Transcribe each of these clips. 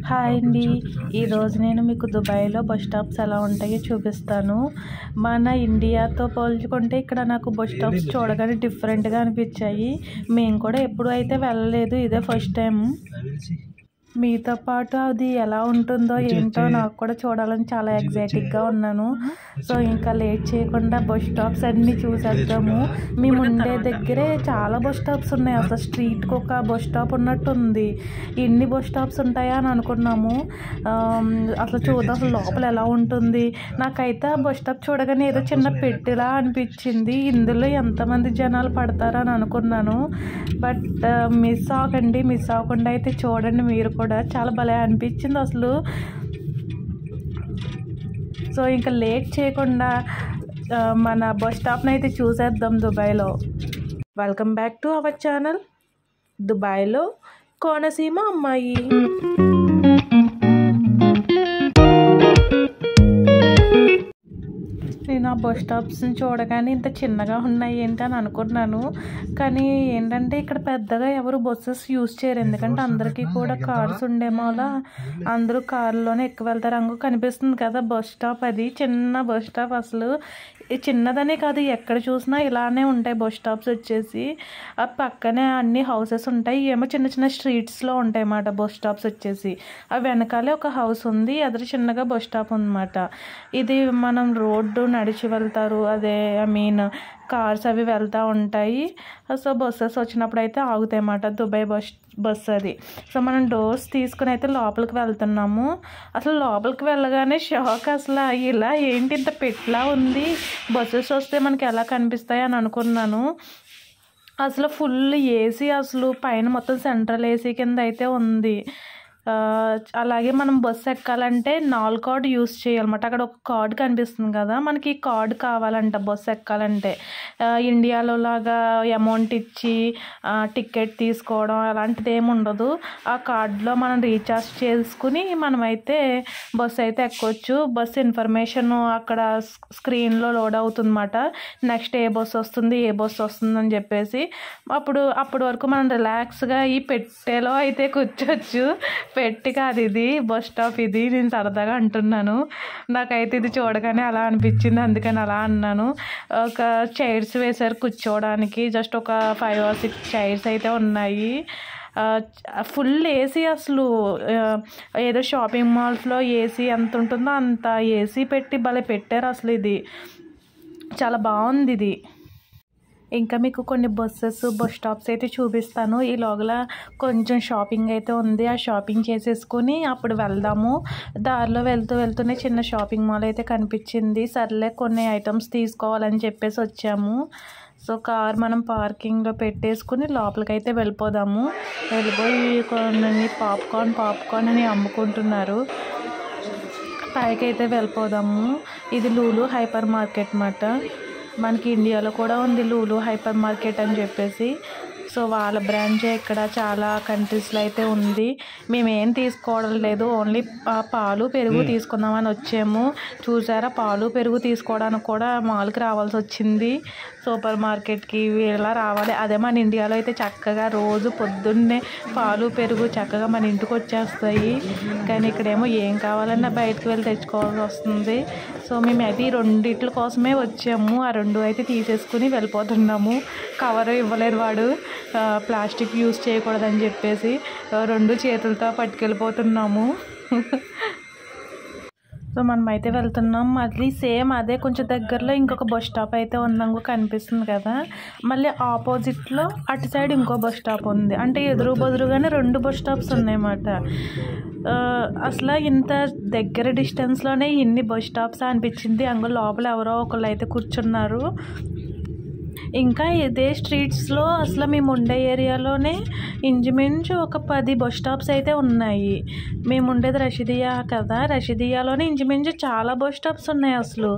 hi అండి ఈరోజు నేను మీకు దుబాయ్లో బస్ స్టాప్స్ ఎలా ఉంటాయో చూపిస్తాను మన ఇండియాతో పోల్చుకుంటే ఇక్కడ నాకు బస్ స్టాప్స్ చూడగానే డిఫరెంట్గా అనిపించాయి మేము కూడా ఎప్పుడు అయితే వెళ్ళలేదు ఇదే ఫస్ట్ టైం మీతో పాటు అది ఎలా ఉంటుందో ఏంటో నాకు కూడా చూడాలని చాలా ఎగ్జైటింగ్గా ఉన్నాను సో ఇంకా లేట్ చేయకుండా బస్ స్టాప్స్ అన్నీ చూసేద్దాము మేము ఉండే దగ్గరే చాలా బస్ స్టాప్స్ ఉన్నాయి అసలు స్ట్రీట్కి ఒక బస్ స్టాప్ ఉన్నట్టు ఉంది ఎన్ని బస్ స్టాప్స్ ఉంటాయా అని అనుకున్నాము ఆమ్, అసలు చూద్దాం అసలు లోపల ఎలా ఉంటుంది నాకైతే ఆ బస్ స్టాప్ చూడగానే ఏదో చిన్న పెట్టిలా అనిపించింది ఇందులో ఎంతమంది జనాలు పడతారా అని అనుకున్నాను బట్ మిస్ అవ్వకండి మిస్ అవ్వకుండా అయితే చూడండి మీరు కూడా చాలా భలే అనిపించింది అసలు సో ఇంకా లేట్ చేయకుండా ఆ, మన బస్ స్టాప్ని అయితే చూసేద్దాం దుబాయ్లో welcome back to our channel దుబాయ్లో కోనసీమ అమ్మాయి నేను ఆ బస్ స్టాప్స్ని చూడగానే ఇంత చిన్నగా ఉన్నాయి ఏంటి అని అనుకున్నాను కానీ ఏంటంటే ఇక్కడ పెద్దగా ఎవరు బస్సెస్ యూజ్ చేయరు ఎందుకంటే అందరికీ కూడా కార్స్ ఉండేమోలా అందరూ కారులోనే ఎక్కువ వెళ్తారు అంగు కనిపిస్తుంది కదా బస్ స్టాప్ అది చిన్న బస్ స్టాప్ అసలు ఈ చిన్నదనే కాదు ఎక్కడ చూసినా ఇలానే ఉంటాయి బస్ స్టాప్స్ వచ్చేసి ఆ పక్కనే అన్ని హౌసెస్ ఉంటాయి ఏమో చిన్న చిన్న స్ట్రీట్స్లో ఉంటాయి అన్నమాట బస్ స్టాప్స్ వచ్చేసి ఆ వెనకాలే ఒక హౌస్ ఉంది ఎదురు చిన్నగా బస్ స్టాప్ ఉందన్నమాట ఇది మనం రోడ్డు నడిచి వెళ్తారు అదే ఐ మీన్ కార్స్ అవి వెళ్తూ ఉంటాయి సో బస్సెస్ వచ్చినప్పుడు అయితే ఆగుతాయి అన్నమాట దుబాయ్ బస్ బస్ అది సో మనం డోర్స్ తీసుకుని అయితే లోపలికి వెళ్తున్నాము అసలు లోపలికి వెళ్ళగానే షాక్ అసలు ఇలా ఏంటి ఇంత పెట్లా ఉంది బస్సెస్ వస్తే మనకి ఎలా కనిపిస్తాయి అని అనుకున్నాను అసలు ఫుల్ ఏసీ అసలు పైన మొత్తం సెంట్రల్ ఏసీ కింద అయితే ఉంది ఆ, అలాగే మనం బస్సు ఎక్కాలంటే నాలుగు కార్డ్ యూస్ చేయాలన్నమాట అక్కడ ఒక కార్డ్ కనిపిస్తుంది కదా మనకి ఈ కార్డ్ కావాలంట బస్సు ఎక్కాలంటే ఆ, ఇండియాలో లాగా అమౌంట్ ఇచ్చి ఆ, టికెట్ తీసుకోవడం అలాంటిది ఏమి ఉండదు ఆ కార్డులో మనం రీఛార్జ్ చేసుకుని మనమైతే బస్సు అయితే ఎక్కొచ్చు బస్సు ఇన్ఫర్మేషన్ అక్కడ స్క్రీన్లో లోడ్ అవుతుందన్నమాట నెక్స్ట్ ఏ బస్సు వస్తుంది ఏ బస్సు వస్తుంది అని చెప్పేసి అప్పుడు అప్పటి వరకు మనం రిలాక్స్గా ఈ పెట్టెలో అయితే కూర్చోవచ్చు పెట్టి కాదు ఇది బస్ స్టాప్ ఇది నేను సరదాగా అంటున్నాను నాకైతే ఇది చూడగానే అలా అనిపించింది అందుకని అలా అన్నాను ఒక చైర్స్ వేశారు కూర్చోవడానికి జస్ట్ ఒక ఫైవ్ ఆర్ సిక్స్ చైర్స్ అయితే ఉన్నాయి ఫుల్ ఏసీ అసలు ఆ, ఏదో షాపింగ్ మాల్స్లో ఏసీ ఎంత ఉంటుందో అంత ఏసీ పెట్టి భలే పెట్టారు అసలు ఇది చాలా బాగుంది ఇది ఇంకా మీకు కొన్ని బస్సెస్ బస్ స్టాప్స్ అయితే చూపిస్తాను ఈ లోగల కొంచెం షాపింగ్ అయితే ఉంది ఆ షాపింగ్ చేసేసుకుని అప్పుడు వెళ్దాము దారిలో వెళ్తూ వెళ్తూనే చిన్న షాపింగ్ మాల్ అయితే కనిపించింది సర్లే కొన్ని ఐటమ్స్ తీసుకోవాలని చెప్పేసి వచ్చాము సో కార్ మనం పార్కింగ్లో పెట్టేసుకుని లోపలికి అయితే వెళ్ళిపోదాము వెళ్ళిపోయి కొన్ని పాప్కార్న్ పాప్కార్న్ అని అమ్ముకుంటున్నారు పైకి అయితే వెళ్ళిపోదాము ఇది లూలు హైపర్ మార్కెట్ మాట మనకి ఇండియాలో కూడా ఉంది లూలు హైపర్ మార్కెట్ అని చెప్పేసి సో వాళ్ళ బ్రాంచే ఇక్కడ చాలా కంట్రీస్లో అయితే ఉంది మేమేం తీసుకోవడం లేదు ఓన్లీ పా- పాలు పెరుగు తీసుకుందామని వచ్చాము చూసారా పాలు పెరుగు తీసుకోవడానికి కూడా మాల్కి రావాల్సి వచ్చింది సూపర్ మార్కెట్కి ఇలా రావాలి అదే మన ఇండియాలో అయితే చక్కగా రోజు పొద్దున్నే పాలు పెరుగు చక్కగా మన ఇంటికి వచ్చేస్తాయి కానీ ఇక్కడేమో ఏం కావాలన్నా బయటకు వెళ్ళి తెచ్చుకోవాల్సి వస్తుంది సో మేము అయితే ఈ రెండిట్ల కోసమే వచ్చాము ఆ రెండు అయితే తీసేసుకుని వెళ్ళిపోతున్నాము కవర్ ఇవ్వలేదు వాడు ఆ, ప్లాస్టిక్ యూస్ చేయకూడదని చెప్పేసి ఆ, రెండు చేతులతో పట్టుకెళ్ళిపోతున్నాము సో మనం అయితే వెళ్తున్నాం మళ్ళీ సేమ్ అదే కొంచెం దగ్గరలో ఇంకొక బస్ స్టాప్ అయితే ఉందంగో కనిపిస్తుంది కదా మళ్ళీ ఆపోజిట్లో అటు సైడ్ ఇంకో బస్ స్టాప్ ఉంది అంటే ఎదురు బదురుగానే రెండు బస్ స్టాప్స్ ఉన్నాయన్నమాట ఆ, అసలు ఇంత దగ్గర డిస్టెన్స్లోనే ఇన్ని బస్ స్టాప్స్ అనిపించింది అంగు లోపల ఎవరో ఒకళ్ళు అయితే కూర్చున్నారు ఇంకా ఇదే స్ట్రీట్స్లో అసలు మేము ఉండే ఏరియాలోనే ఇంచుమించు ఒక పది బస్ స్టాప్స్ అయితే ఉన్నాయి మేము ఉండేది రషిదియా కదా రషిదియాలోనే ఇంచుమించు చాలా బస్ స్టాప్స్ ఉన్నాయి అసలు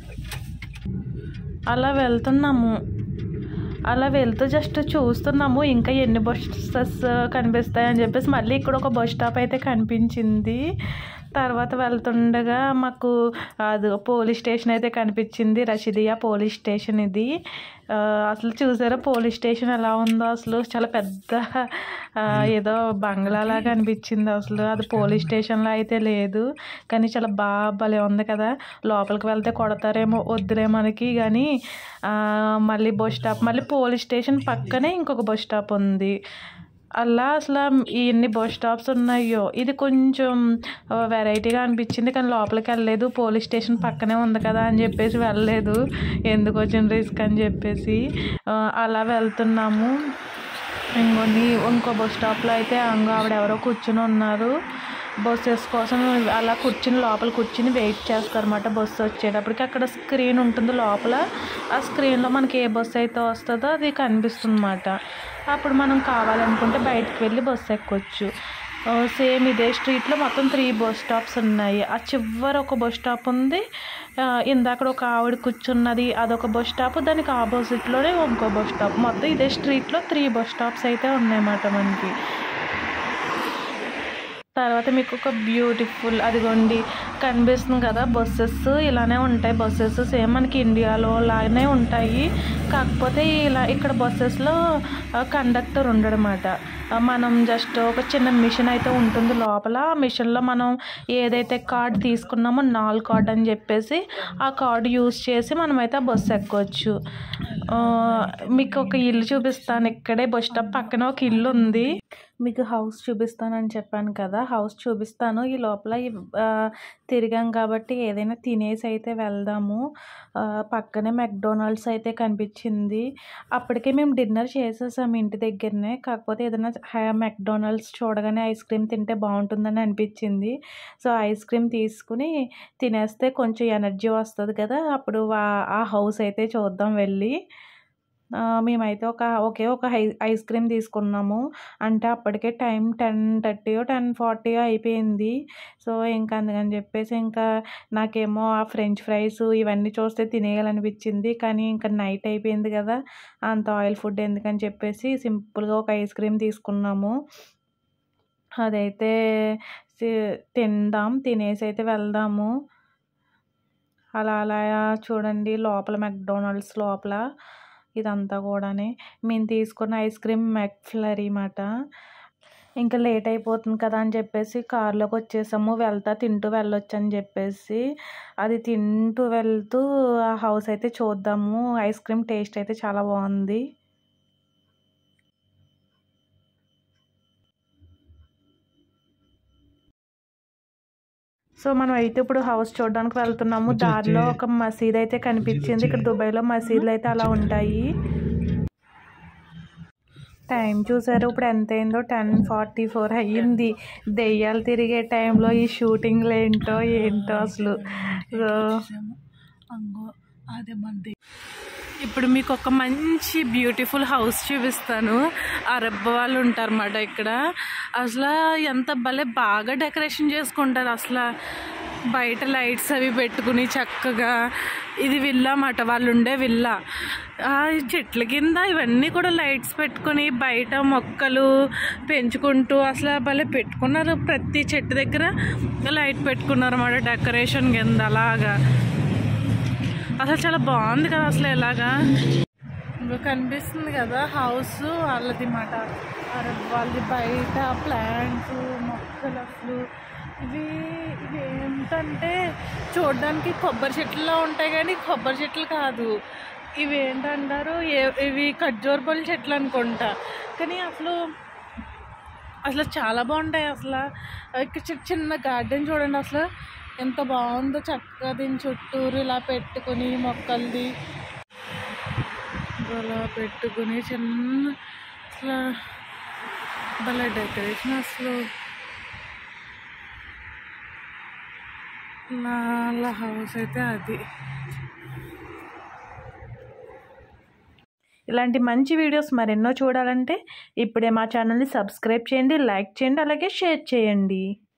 అలా వెళ్తున్నాము అలా వెళ్తూ జస్ట్ చూస్తున్నాము ఇంకా ఎన్ని బస్సెస్ కనిపిస్తాయని చెప్పేసి మళ్ళీ ఇక్కడ ఒక బస్ స్టాప్ అయితే కనిపించింది తర్వాత వెళ్తుండగా మాకు అది పోలీస్ స్టేషన్ అయితే కనిపించింది రషిదియా పోలీస్ స్టేషన్ ఇది ఆ, అసలు చూసారా పోలీస్ స్టేషన్ ఎలా ఉందో అసలు చాలా పెద్ద ఆ, ఏదో బంగ్లాలాగా అనిపించింది అసలు అది పోలీస్ స్టేషన్లో అయితే లేదు కానీ చాలా బాగా భలే ఉంది కదా లోపలికి వెళ్తే కొడతారేమో వద్దులే మనకి కానీ ఆ, మళ్ళీ బస్ స్టాప్ మళ్ళీ పోలీస్ స్టేషన్ పక్కనే ఇంకొక బస్ స్టాప్ ఉంది అలా అసలు ఎన్ని బస్ స్టాప్స్ ఉన్నాయో ఇది కొంచెం ఆ, వెరైటీగా అనిపించింది కానీ లోపలికి వెళ్ళలేదు పోలీస్ స్టేషన్ పక్కనే ఉంది కదా అని చెప్పేసి వెళ్ళలేదు ఎందుకు వచ్చిన రిస్క్ అని చెప్పేసి ఆ, అలా వెళ్తున్నాము ఇంకొన్ని ఇంకో బస్ స్టాప్లో అయితే అంగ ఆవిడ ఎవరో కూర్చుని ఉన్నారు బస్సెస్ కోసం అలా కూర్చుని లోపల కూర్చుని వెయిట్ చేస్తారన్నమాట బస్సు వచ్చేటప్పటికి అక్కడ స్క్రీన్ ఉంటుంది లోపల ఆ స్క్రీన్లో మనకి ఏ బస్సు అయితే వస్తుందో అది కనిపిస్తుంది అన్నమాట అప్పుడు మనం కావాలనుకుంటే బయటకు వెళ్ళి బస్సు ఎక్కొచ్చు ఆ, సేమ్ ఇదే స్ట్రీట్లో మొత్తం త్రీ బస్ స్టాప్స్ ఉన్నాయి ఆ చివర ఒక బస్ స్టాప్ ఉంది ఆ, ఇందాక ఒక ఆవిడ కూర్చున్నది అదొక బస్ స్టాప్ దానికి ఆపోజిట్లోనే ఇంకో బస్ స్టాప్ మొత్తం ఇదే స్ట్రీట్లో త్రీ బస్ స్టాప్స్ అయితే ఉన్నాయన్నమాట మనకి తర్వాత మీకు ఒక బ్యూటిఫుల్ అదిగోండి కనిపిస్తుంది కదా బస్సెస్ ఇలానే ఉంటాయి బస్సెస్ సేమ్ మనకి ఇండియాలో లాగానే ఉంటాయి కాకపోతే ఇలా ఇక్కడ బస్సెస్లో కండక్టర్ ఉండడమాట మనం జస్ట్ ఒక చిన్న మిషన్ అయితే ఉంటుంది లోపల ఆ మిషన్లో మనం ఏదైతే కార్డ్ తీసుకున్నామో నాల్ కార్డ్ అని చెప్పేసి ఆ కార్డు యూస్ చేసి మనమైతే ఆ బస్సు ఎక్కొచ్చు ఆ, మీకు ఒక ఇల్లు చూపిస్తాను ఇక్కడే బస్ స్టాప్ పక్కన ఒక ఇల్లు ఉంది మీకు హౌస్ చూపిస్తానని చెప్పాను కదా హౌస్ చూపిస్తాను ఈ లోపల ఈ, ఆ, తిరిగాం కాబట్టి ఏదైనా తినేసి అయితే వెళ్దాము ఆ, పక్కనే మెక్డొనాల్డ్స్ అయితే కనిపించింది అప్పటికే మేము డిన్నర్ చేసేసాము ఇంటి దగ్గరనే కాకపోతే ఏదైనా హై- మెక్డొనాల్డ్స్ చూడగానే ఐస్ క్రీమ్ తింటే బాగుంటుందని అనిపించింది సో ఐస్ క్రీమ్ తీసుకుని తినేస్తే కొంచెం ఎనర్జీ వస్తుంది కదా అప్పుడు వా- ఆ హౌస్ అయితే చూద్దాం వెళ్ళి ఆ, మేమైతే ఒక ఒకే ఒక ఐ ఐస్ క్రీమ్ తీసుకున్నాము అంటే అప్పటికే time ten thirty ten forty అయిపోయింది సో ఇంకా అందుకని చెప్పేసి ఇంకా నాకేమో ఆ ఫ్రెంచ్ ఫ్రైస్ ఇవన్నీ చూస్తే తినేయాలనిపించింది కానీ ఇంకా నైట్ అయిపోయింది కదా అంత ఆయిల్ ఫుడ్ ఎందుకని చెప్పేసి సింపుల్గా ఒక ఐస్ క్రీమ్ తీసుకున్నాము అదైతే తి- తిందాం తినేసి అయితే వెళ్దాము అలా అలా చూడండి లోపల మెక్డొనాల్డ్స్ లోపల ఇదంతా కూడానే మేము తీసుకున్న ఐస్ క్రీమ్ మెక్ఫ్లరీ మాట ఇంకా లేట్ అయిపోతుంది కదా అని చెప్పేసి కార్లోకి వచ్చేసాము వెళ్తా తింటూ వెళ్ళొచ్చు అని చెప్పేసి అది తింటూ వెళ్తూ ఆ హౌస్ అయితే చూద్దాము ఐస్ క్రీమ్ టేస్ట్ అయితే చాలా బాగుంది సో మనం అయితే ఇప్పుడు హౌస్ చూడడానికి వెళ్తున్నాము దారిలో ఒక మసీద్ అయితే కనిపించింది ఇక్కడ దుబాయ్లో మసీదులు అయితే అలా ఉంటాయి టైం చూసారు ఇప్పుడు ఎంత అయిందో టెన్ ఫార్టీ ఫోర్ అయ్యింది దెయ్యాలు తిరిగే టైంలో ఈ షూటింగ్లు ఏంటో ఏంటో అసలు సో అంగో అదే మంది ఇప్పుడు మీకు ఒక మంచి బ్యూటిఫుల్ హౌస్ చూపిస్తాను అరబ్ వాళ్ళు ఉంటారన్నమాట ఇక్కడ అసలు ఎంత భలే బాగా డెకరేషన్ చేసుకుంటారు అసలు బయట లైట్స్ అవి పెట్టుకుని చక్కగా ఇది విల్లా అన్నమాట వాళ్ళు ఉండే విల్లా ఆ ఈ చెట్ల కింద ఇవన్నీ కూడా లైట్స్ పెట్టుకొని బయట మొక్కలు పెంచుకుంటూ అసలు భలే పెట్టుకున్నారు ప్రతి చెట్టు దగ్గర లైట్ పెట్టుకున్నారు అన్నమాట డెకరేషన్ కింద అలాగా అసలు చాలా బాగుంది కదా అసలు ఎలాగా ఇంకా కనిపిస్తుంది కదా హౌస్ వాళ్ళది మాట అరే వాళ్ళది బయట ప్లాంట్స్ మొక్కలు అసలు ఇవి ఇవి ఏంటంటే చూడడానికి కొబ్బరి చెట్లలో ఉంటాయి కానీ కొబ్బరి చెట్లు కాదు ఇవి ఏంటంటారు ఏ- ఇవి ఖర్జూరపల్లి చెట్లు అనుకుంటా కానీ అసలు అసలు చాలా బాగుంటాయి అసలు ఇక్కడ చి- చిన్న గార్డెన్ చూడండి అసలు ఎంత బాగుందో చక్కగా దీని చుట్టూరు ఇలా పెట్టుకుని మొక్కలది అలా పెట్టుకుని చిన్న అసలు భలే డెకరేషన్ అసలు నా హౌస్ అయితే అది ఇలాంటి మంచి వీడియోస్ మరెన్నో చూడాలంటే ఇప్పుడే మా ఛానల్ని సబ్స్క్రైబ్ చేయండి లైక్ చేయండి అలాగే షేర్ చేయండి